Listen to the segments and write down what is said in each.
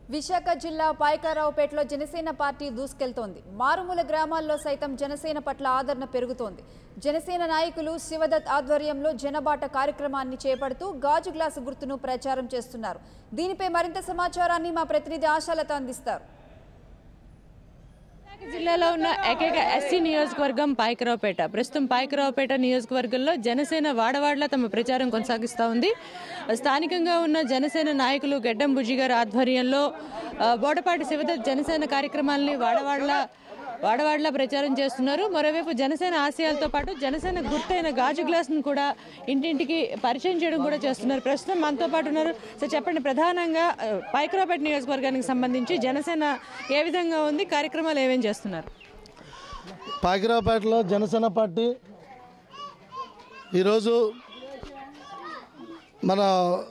విశాఖ జిల్లా పాయకారావుపేటలో జనసేన పార్టీ దూసుకెళ్తోంది మారుమూల గ్రామాల్లో సైతం జనసేన పట్ల ఆదరణ పెరుగుతోంది జనసేన నాయకులు శివదత్ ఆధ్వర్యంలో జనబాట కార్యక్రమాన్ని చేపడుతూ గాజు గ్లాసు గుర్తును ప్రచారం చేస్తున్నారు దీనిపై మరింత సమాచారాన్ని మా ప్రతినిధి ఆశాలత అందిస్తారు విశాఖ జిల్లాలో ఉన్న ఏకైక ఎస్సీ నియోజకవర్గం పాయకరావుపేట ప్రస్తుతం పాయకరావుపేట నియోజకవర్గంలో జనసేన వాడవాడలా తమ ప్రచారం కొనసాగిస్తూ ఉంది స్థానికంగా ఉన్న జనసేన నాయకులు గెడ్డం బుజ్జి గారి ఆధ్వర్యంలో ఆ, బోడపాటి శివదత్ జనసేన కార్యక్రమాలని వాడవాడలా వాడవాడలా ప్రచారం చేస్తున్నారు మరోవైపు జనసేన ఆశయాలతో పాటు జనసేన గుర్తైన గాజు గ్లాస్ను కూడా ఇంటింటికి పరిచయం చేయడం కూడా చేస్తున్నారు ప్రస్తుతం మనతో పాటు ఉన్నారు సో చెప్పండి ప్రధానంగా ఆ, పాయకరావుపేట నియోజకవర్గానికి సంబంధించి జనసేన ఏ విధంగా ఉంది కార్యక్రమాలు ఏమేం చేస్తున్నారు పాకిరాపేటలో జనసేన పార్టీ ఈరోజు మన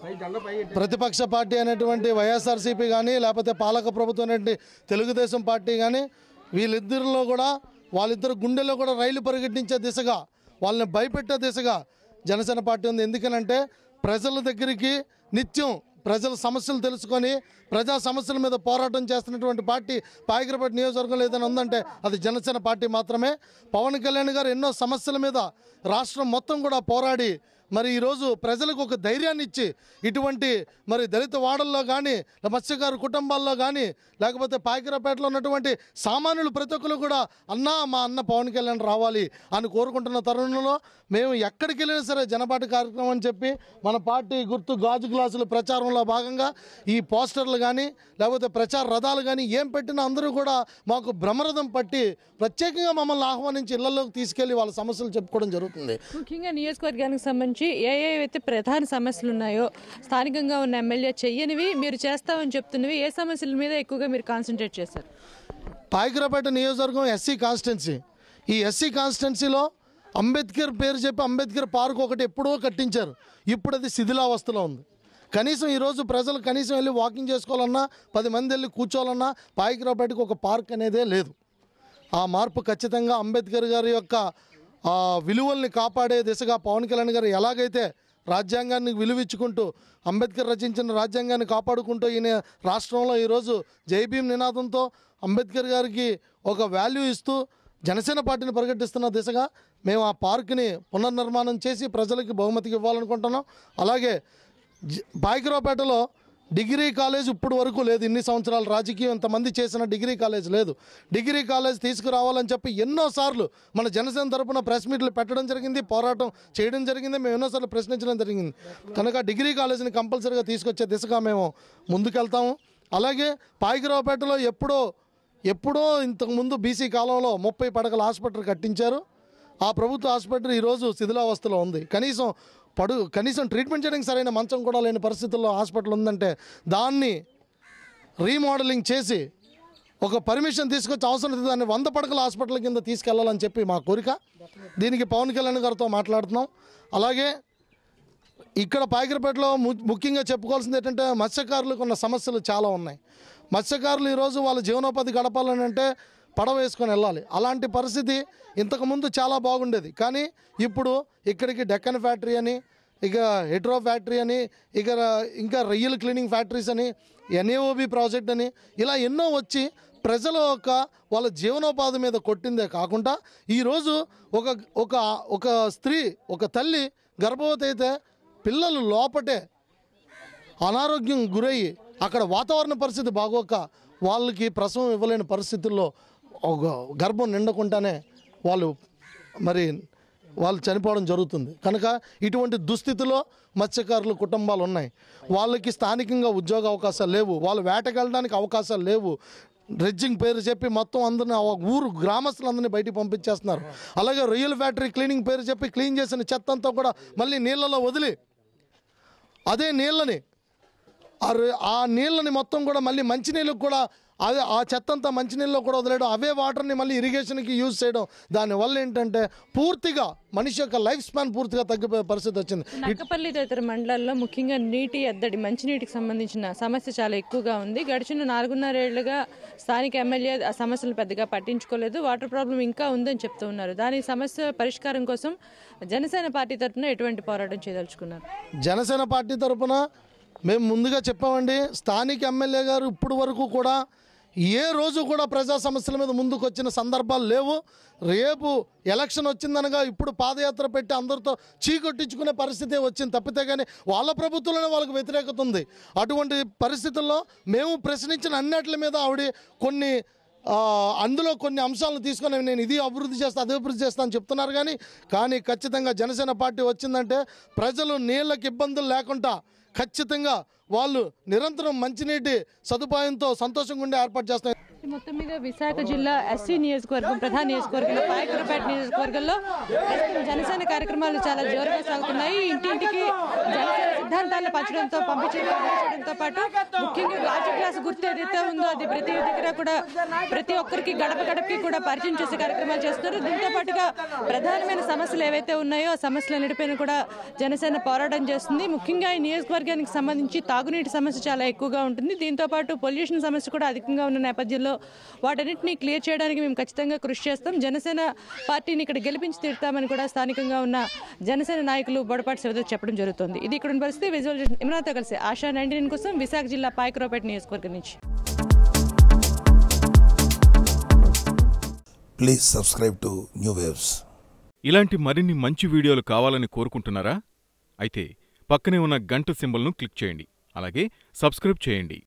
ప్రతిపక్ష పార్టీ అనేటువంటి వైఎస్ఆర్సీపీ కానీ లేకపోతే పాలక ప్రభుత్వం అనేటువంటి తెలుగుదేశం పార్టీ కానీ వీళ్ళిద్దరిలో కూడా వాళ్ళిద్దరు గుండెల్లో కూడా రైలు పరిగెట్టించే దిశగా వాళ్ళని భయపెట్టే దిశగా జనసేన పార్టీ ఉంది ఎందుకనంటే ప్రజల దగ్గరికి నిత్యం ప్రజల సమస్యలు తెలుసుకొని ప్రజా సమస్యల మీద పోరాటం చేస్తున్నటువంటి పార్టీ పాయకరపేట నియోజకవర్గంలో ఏదైనా ఉందంటే అది జనసేన పార్టీ మాత్రమే పవన్ కళ్యాణ్ గారు ఎన్నో సమస్యల మీద రాష్ట్రం మొత్తం కూడా పోరాడి మరి ఈరోజు ప్రజలకు ఒక ధైర్యాన్ని ఇచ్చి ఇటువంటి మరి దళిత వాడల్లో కానీ మత్స్యకారు కుటుంబాల్లో కానీ లేకపోతే పాయకరపేటలో ఉన్నటువంటి సామాన్యులు ప్రతి ఒక్కరు కూడా అన్నా మా అన్న పవన్ కళ్యాణ్ రావాలి అని కోరుకుంటున్న తరుణంలో మేము ఎక్కడికి వెళ్ళినా సరే జనపాటి కార్యక్రమం అని చెప్పి మన పార్టీ గుర్తు గాజు గ్లాసుల ప్రచారంలో భాగంగా ఈ పోస్టర్లు కానీ లేకపోతే ప్రచార రథాలు కానీ ఏం పెట్టినా అందరూ కూడా మాకు భ్రమరథం పట్టి ప్రత్యేకంగా మమ్మల్ని ఆహ్వానించి ఇళ్లలోకి తీసుకెళ్లి వాళ్ళ సమస్యలు చెప్పుకోవడం జరుగుతుంది ముఖ్యంగా నియోజకవర్గానికి సంబంధించి ఏ ఏ అయితే ప్రధాన సమస్యలు ఉన్నాయో స్థానికంగా ఉన్న ఎమ్మెల్యే చెయ్యనివి మీరు చేస్తామని చెప్తున్నవి ఏ సమస్యల మీద ఎక్కువగా మీరు కాన్సన్ట్రేట్ చేశారు పాయకరాపేట నియోజకవర్గం ఎస్సీ కాన్స్టిట్యున్సీ ఈ ఎస్సీ కాన్స్టిట్యున్సీలో అంబేద్కర్ పేరు చెప్పి అంబేద్కర్ పార్క్ ఒకటి ఎప్పుడో కట్టించారు ఇప్పుడు అది శిథిలావస్థలో ఉంది కనీసం ఈరోజు ప్రజలు కనీసం వెళ్ళి వాకింగ్ చేసుకోవాలన్నా పది మంది వెళ్ళి కూర్చోవాలన్నా పాయకరావుపేటకు ఒక పార్క్ అనేదే లేదు ఆ మార్పు ఖచ్చితంగా అంబేద్కర్ గారి యొక్క ఆ, విలువల్ని కాపాడే దిశగా పవన్ కళ్యాణ్ గారు ఎలాగైతే రాజ్యాంగాన్ని విలువిచ్చుకుంటూ అంబేద్కర్ రచించిన రాజ్యాంగాన్ని కాపాడుకుంటూ ఈయన రాష్ట్రంలో ఈరోజు జై భీమ్ నినాదంతో అంబేద్కర్ గారికి ఒక వాల్యూ ఇస్తూ జనసేన పార్టీని ప్రకటిస్తున్న దిశగా మేము ఆ పార్క్ని పునర్నిర్మాణం చేసి ప్రజలకి బహుమతికి ఇవ్వాలనుకుంటున్నాం అలాగే జ- పాయకరావుపేటలో డిగ్రీ కాలేజ్ ఇప్పుడు వరకు లేదు ఇన్ని సంవత్సరాలు రాజకీయం ఇంతమంది చేసిన డిగ్రీ కాలేజ్ లేదు డిగ్రీ కాలేజ్ తీసుకురావాలని చెప్పి ఎన్నోసార్లు మన జనసేన తరపున ప్రెస్ మీట్లు పెట్టడం జరిగింది పోరాటం చేయడం జరిగింది మేము ఎన్నోసార్లు ప్రశ్నించడం జరిగింది కనుక డిగ్రీ కాలేజీని కంపల్సరీగా తీసుకొచ్చే దిశగా మేము ముందుకెళ్తాము అలాగే పాయకరావుపేటలో ఎప్పుడో ఎప్పుడో ఇంతకుముందు బీసీ కాలంలో ముప్పై పడకల హాస్పిటల్ కట్టించారు ఆ ప్రభుత్వ హాస్పిటల్ ఈరోజు శిథిలావస్థలో ఉంది కనీసం పడు కనీసం ట్రీట్మెంట్ చేయడానికి సరైన మంచం కూడా లేని పరిస్థితుల్లో హాస్పిటల్ ఉందంటే దాన్ని రీమోడలింగ్ చేసి ఒక పర్మిషన్ తీసుకొచ్చి అవసరం అయితే దాన్ని వంద పడకల హాస్పిటల్ కింద తీసుకెళ్లాలని చెప్పి మా కోరిక దీనికి పవన్ కళ్యాణ్ గారితో మాట్లాడుతున్నాం అలాగే ఇక్కడ పాయకరపేటలో ము- ముఖ్యంగా చెప్పుకోవాల్సింది ఏంటంటే మత్స్యకారులకు ఉన్న సమస్యలు చాలా ఉన్నాయి మత్స్యకారులు ఈరోజు వాళ్ళ జీవనోపాధి గడపాలని అంటే పడవ వేసుకొని వెళ్ళాలి అలాంటి పరిస్థితి ఇంతకుముందు చాలా బాగుండేది కానీ ఇప్పుడు ఇక్కడికి డెక్కన్ ఫ్యాక్టరీ అని ఇక హెట్రో ఫ్యాక్టరీ అని ఇక ఇంకా రొయ్యల క్లీనింగ్ ఫ్యాక్టరీస్ అని ఎన్ఏఓబి ప్రాజెక్ట్ అని ఇలా ఎన్నో వచ్చి ప్రజల యొక్క వాళ్ళ జీవనోపాధి మీద కొట్టిందే కాకుండా ఈరోజు ఒక ఒక ఒక స్త్రీ ఒక తల్లి గర్భవతి అయితే పిల్లలు లోపటే అనారోగ్యం గురయ్యి అక్కడ వాతావరణ పరిస్థితి బాగోక వాళ్ళకి ప్రసవం ఇవ్వలేని పరిస్థితుల్లో ఒక గర్భం నిండకుండానే వాళ్ళు మరి వాళ్ళు చనిపోవడం జరుగుతుంది కనుక ఇటువంటి దుస్థితిలో మత్స్యకారుల కుటుంబాలు ఉన్నాయి వాళ్ళకి స్థానికంగా ఉద్యోగ అవకాశాలు లేవు వాళ్ళు వేటకెళ్ళడానికి అవకాశాలు లేవు డ్రెడ్జింగ్ పేరు చెప్పి మొత్తం అందరిని ఆ ఊరు గ్రామస్తులందరినీ బయటికి పంపించేస్తున్నారు అలాగే రొయ్యల ఫ్యాక్టరీ క్లీనింగ్ పేరు చెప్పి క్లీన్ చేసిన చెత్త అంతా కూడా మళ్ళీ నీళ్ళలో వదిలి అదే నీళ్ళని ఆ రే- ఆ నీళ్ళని మొత్తం కూడా మళ్ళీ మంచినీళ్ళకి కూడా అదే ఆ చెత్త అంతా మంచినీళ్ళలో కూడా వదిలేయడం అవే వాటర్ని మళ్ళీ ఇరిగేషన్కి యూజ్ చేయడం దానివల్ల ఏంటంటే పూర్తిగా మనిషి యొక్క లైఫ్ స్పాన్ పూర్తిగా తగ్గిపోయే పరిస్థితి వచ్చింది నక్కపల్లి తదితర మండలాల్లో ముఖ్యంగా నీటి ఎద్దడి మంచినీటికి సంబంధించిన సమస్య చాలా ఎక్కువగా ఉంది గడిచిన నాలుగున్నరేళ్లుగా స్థానిక ఎమ్మెల్యే ఆ సమస్యలు పెద్దగా పట్టించుకోలేదు వాటర్ ప్రాబ్లం ఇంకా ఉందని చెప్తూ ఉన్నారు దాని సమస్య పరిష్కారం కోసం జనసేన పార్టీ తరఫున ఎటువంటి పోరాటం చేయదలుచుకున్నారు జనసేన పార్టీ తరపున మేము ముందుగా చెప్పామండి స్థానిక ఎమ్మెల్యే గారు ఇప్పుడు వరకు కూడా ఏ రోజు కూడా ప్రజా సమస్యల మీద ముందుకు వచ్చిన సందర్భాలు లేవు రేపు ఎలక్షన్ వచ్చిందనగా ఇప్పుడు పాదయాత్ర పెట్టి అందరితో చీకొట్టించుకునే పరిస్థితి వచ్చింది తప్పితే కానీ వాళ్ళ ప్రభుత్వంలోనే వాళ్ళకి వ్యతిరేకత ఉంది అటువంటి పరిస్థితుల్లో మేము ప్రశ్నించిన అన్నిటి మీద ఆవిడ కొన్ని ఆ, అందులో కొన్ని అంశాలను తీసుకొని నేను ఇది అభివృద్ధి చేస్తా అది అభివృద్ధి చేస్తా అని చెప్తున్నారు కానీ కానీ ఖచ్చితంగా జనసేన పార్టీ వచ్చిందంటే ప్రజలు నీళ్ళకి ఇబ్బందులు లేకుండా ఖచ్చితంగా వాళ్ళు నిరంతరం మంచినీటి సదుపాయంతో సంతోషంగా ఉండే ఏర్పాటు చేస్తాం మొత్తం మీద విశాఖ జిల్లా ఎస్సీ నియోజకవర్గం ప్రధాన నియోజకవర్గంలో పాయకరపేట నియోజకవర్గంలో ప్రస్తుతం జనసేన కార్యక్రమాలు చాలా జోరుగా సాగుతున్నాయి ఇంటింటికి జనసేన సిద్ధాంతాలను పంచడంతో పంపించడం పంపించడంతో పాటు ముఖ్యంగా గాజు గ్లాస్ గుర్తు ఏదైతే ఉందో అది ప్రతి దగ్గర కూడా ప్రతి ఒక్కరికి గడప గడపకి కూడా పరిచయం చేసే కార్యక్రమాలు చేస్తున్నారు దీంతో పాటుగా ప్రధానమైన సమస్యలు ఏవైతే ఉన్నాయో ఆ సమస్యలన్నిటిపైన కూడా జనసేన పోరాటం చేస్తుంది ముఖ్యంగా ఈ నియోజకవర్గానికి సంబంధించి తాగునీటి సమస్య చాలా ఎక్కువగా ఉంటుంది దీంతో పాటు పొల్యూషన్ సమస్య కూడా అధికంగా ఉన్న నేపథ్యంలో వాటన్నిటిని క్లియర్ చేయడానికి మేము ఖచ్చితంగా కృషి చేస్తాం జనసేన పార్టీని ఇక్కడ గెలిపించి తీరుతామని కూడా స్థానికంగా ఉన్న జనసేన నాయకులు బొడపాటి శివదత్ చెప్పడం జరుగుతుంది ఇది ఇక్కడ ఉన్న పరిస్థితి విజువల్ ఇమ్రాన్తో కలిసి ఆశా నైన్టీన్ కోసం విశాఖ జిల్లా పాయకరావుపేట నియోజకవర్గం నుంచి Please subscribe to New Waves. ఇలాంటి మరిన్ని మంచి వీడియోలు కావాలని కోరుకుంటున్నారా అయితే పక్కనే ఉన్న గంట సింబల్ను క్లిక్ చేయండి అలాగే సబ్స్క్రైబ్ చేయండి